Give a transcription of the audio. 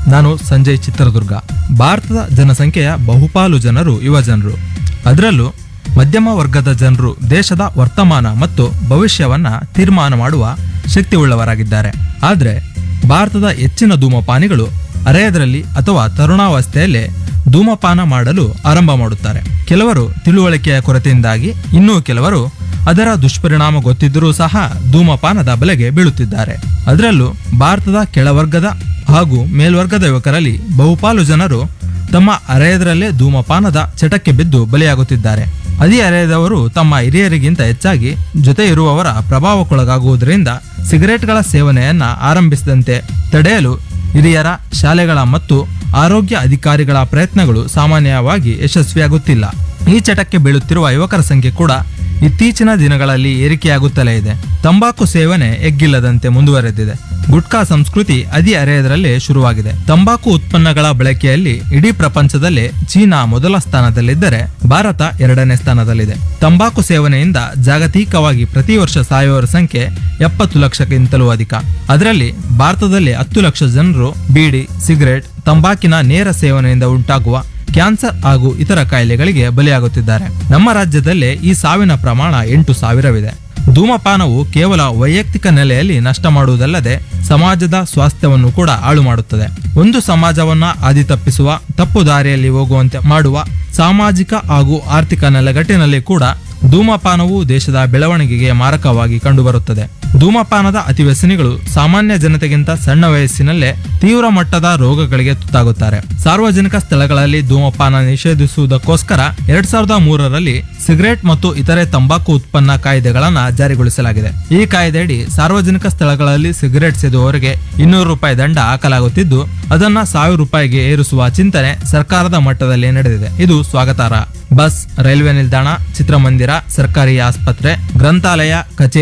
ನಾನು ಸಂಜಯ್ ಚಿತ್ರದುರ್ಗ ಭಾರತದ ಜನಸಂಖ್ಯೆಯ ಬಹುಪಾಲು ಜನರು ಯುವ ಜನರು ಅದರಲ್ಲೂ ಮಧ್ಯಮ ವರ್ಗದ ಜನರು ದೇಶದ ವರ್ತಮಾನ ಮತ್ತು ಭವಿಷ್ಯವನ್ನ ತೀರ್ಮಾನ ಮಾಡುವ ಶಕ್ತಿ ಉಳ್ಳವರಾಗಿದ್ದಾರೆ ಆದರೆ ಭಾರತದ ಹೆಚ್ಚಿನ ಧೂಮಪಾನಿಗಳು ಅರೆಯದರಲ್ಲಿ ಅಥವಾ ತರುಣಾವಸ್ಥೆಯಲ್ಲೇ ಧೂಮಪಾನ ಮಾಡಲು ಆರಂಭ ಮಾಡುತ್ತಾರೆ ಕೆಲವರು ತಿಳುವಳಿಕೆಯ ಕೊರತೆಯಿಂದಾಗಿ ಇನ್ನೂ ಕೆಲವರು ಅದರ ದುಷ್ಪರಿಣಾಮ ಗೊತ್ತಿದ್ದರೂ ಸಹ ಧೂಮಪಾನದ ಬಲೆಗೆ ಬೀಳುತ್ತಿದ್ದಾರೆ ಅದರಲ್ಲೂ ಭಾರತದ ಕೆಳವರ್ಗದ ಹಾಗೂ ಮೇಲ್ವರ್ಗದ ಯುವಕರಲ್ಲಿ ಬಹುಪಾಲು ಜನರು ತಮ್ಮ ಅರೆಯದರಲ್ಲೇ ಧೂಮಪಾನದ ಚಟಕ್ಕೆ ಬಿದ್ದು ಬಲಿಯಾಗುತ್ತಿದ್ದಾರೆ ಅದೇ ಅರೆಯದವರು ತಮ್ಮ ಹಿರಿಯರಿಗಿಂತ ಹೆಚ್ಚಾಗಿ ಜೊತೆ ಇರುವವರ ಪ್ರಭಾವಕ್ಕೊಳಗಾಗುವುದರಿಂದ ಸಿಗರೆಟ್ಗಳ ಸೇವನೆಯನ್ನ ಆರಂಭಿಸಿದಂತೆ ತಡೆಯಲು ಹಿರಿಯರ ಶಾಲೆಗಳ ಮತ್ತು ಆರೋಗ್ಯ ಅಧಿಕಾರಿಗಳ ಪ್ರಯತ್ನಗಳು ಸಾಮಾನ್ಯವಾಗಿ ಯಶಸ್ವಿಯಾಗುತ್ತಿಲ್ಲ ಈ ಚಟಕ್ಕೆ ಬೀಳುತ್ತಿರುವ ಯುವಕರ ಸಂಖ್ಯೆ ಕೂಡ ಇತ್ತೀಚಿನ ದಿನಗಳಲ್ಲಿ ಏರಿಕೆಯಾಗುತ್ತಲೇ ಇದೆ ತಂಬಾಕು ಸೇವನೆ ಎಗ್ಗಿಲ್ಲದಂತೆ ಮುಂದುವರೆದಿದೆ ಗುಟ್ಕಾ ಸಂಸ್ಕೃತಿ ಅದಿ ಅರೆಯದರಲ್ಲೇ ಶುರುವಾಗಿದೆ ತಂಬಾಕು ಉತ್ಪನ್ನಗಳ ಬಳಕೆಯಲ್ಲಿ ಇಡೀ ಪ್ರಪಂಚದಲ್ಲೇ ಚೀನಾ ಮೊದಲ ಸ್ಥಾನದಲ್ಲಿದ್ದರೆ ಭಾರತ ಎರಡನೇ ಸ್ಥಾನದಲ್ಲಿದೆ ತಂಬಾಕು ಸೇವನೆಯಿಂದ ಜಾಗತಿಕವಾಗಿ ಪ್ರತಿ ವರ್ಷ ಸಾಯುವವರ ಸಂಖ್ಯೆ ಎಪ್ಪತ್ತು ಲಕ್ಷಕ್ಕಿಂತಲೂ ಅಧಿಕ ಅದರಲ್ಲಿ ಭಾರತದಲ್ಲಿ ಹತ್ತು ಲಕ್ಷ ಜನರು ಬೀಡಿ ಸಿಗರೆಟ್ ತಂಬಾಕಿನ ನೇರ ಸೇವನೆಯಿಂದ ಉಂಟಾಗುವ ಕ್ಯಾನ್ಸರ್ ಹಾಗೂ ಇತರ ಕಾಯಿಲೆಗಳಿಗೆ ಬಲಿಯಾಗುತ್ತಿದ್ದಾರೆ ನಮ್ಮ ರಾಜ್ಯದಲ್ಲೇ ಈ ಸಾವಿನ ಪ್ರಮಾಣ ಎಂಟು ಸಾವಿರವಿದೆ ಧೂಮಪಾನವು ಕೇವಲ ವೈಯಕ್ತಿಕ ನೆಲೆಯಲ್ಲಿ ನಷ್ಟ ಮಾಡುವುದಲ್ಲದೆ ಸಮಾಜದ ಸ್ವಾಸ್ಥ್ಯವನ್ನು ಕೂಡ ಹಾಳು ಮಾಡುತ್ತದೆ ಒಂದು ಸಮಾಜವನ್ನ ಹಾದಿ ತಪ್ಪಿಸುವ ತಪ್ಪು ದಾರಿಯಲ್ಲಿ ಹೋಗುವಂತೆ ಮಾಡುವ ಸಾಮಾಜಿಕ ಹಾಗೂ ಆರ್ಥಿಕ ನೆಲೆಗಟ್ಟಿನಲ್ಲಿ ಕೂಡ ಧೂಮಪಾನವು ದೇಶದ ಬೆಳವಣಿಗೆಗೆ ಮಾರಕವಾಗಿ ಕಂಡುಬರುತ್ತದೆ ಧೂಮಪಾನದ ಅತಿವ್ಯಸನಿಗಳು ಸಾಮಾನ್ಯ ಜನತೆಗಿಂತ ಸಣ್ಣ ವಯಸ್ಸಿನಲ್ಲೇ ತೀವ್ರ ಮಟ್ಟದ ರೋಗಗಳಿಗೆ ತುತ್ತಾಗುತ್ತಾರೆ ಸಾರ್ವಜನಿಕ ಸ್ಥಳಗಳಲ್ಲಿ ಧೂಮಪಾನ ನಿಷೇಧಿಸುವುದಕ್ಕೋಸ್ಕರ ಎರಡ್ ಸಾವಿರದ ಮೂರರಲ್ಲಿ ಸಿಗರೆಟ್ ಮತ್ತು ಇತರೆ ತಂಬಾಕು ಉತ್ಪನ್ನ ಕಾಯ್ದೆಗಳನ್ನ ಜಾರಿಗೊಳಿಸಲಾಗಿದೆ ಈ ಕಾಯ್ದೆಯಡಿ ಸಾರ್ವಜನಿಕ ಸ್ಥಳಗಳಲ್ಲಿ ಸಿಗರೆಟ್ ಸೇದುವವರಿಗೆ ಇನ್ನೂರು ರೂಪಾಯಿ ದಂಡ ಹಾಕಲಾಗುತ್ತಿದ್ದು ಅದನ್ನ ಸಾವಿರ ರೂಪಾಯಿಗೆ ಏರಿಸುವ ಚಿಂತನೆ ಸರ್ಕಾರದ ಮಟ್ಟದಲ್ಲಿ ನಡೆದಿದೆ ಇದು ಸ್ವಾಗತಾರ್ಹ ಬಸ್ ರೈಲ್ವೆ ನಿಲ್ದಾಣ ಚಿತ್ರಮಂದಿರ ಸರ್ಕಾರಿ ಆಸ್ಪತ್ರೆ ಗ್ರಂಥಾಲಯ ಕಚೇರಿ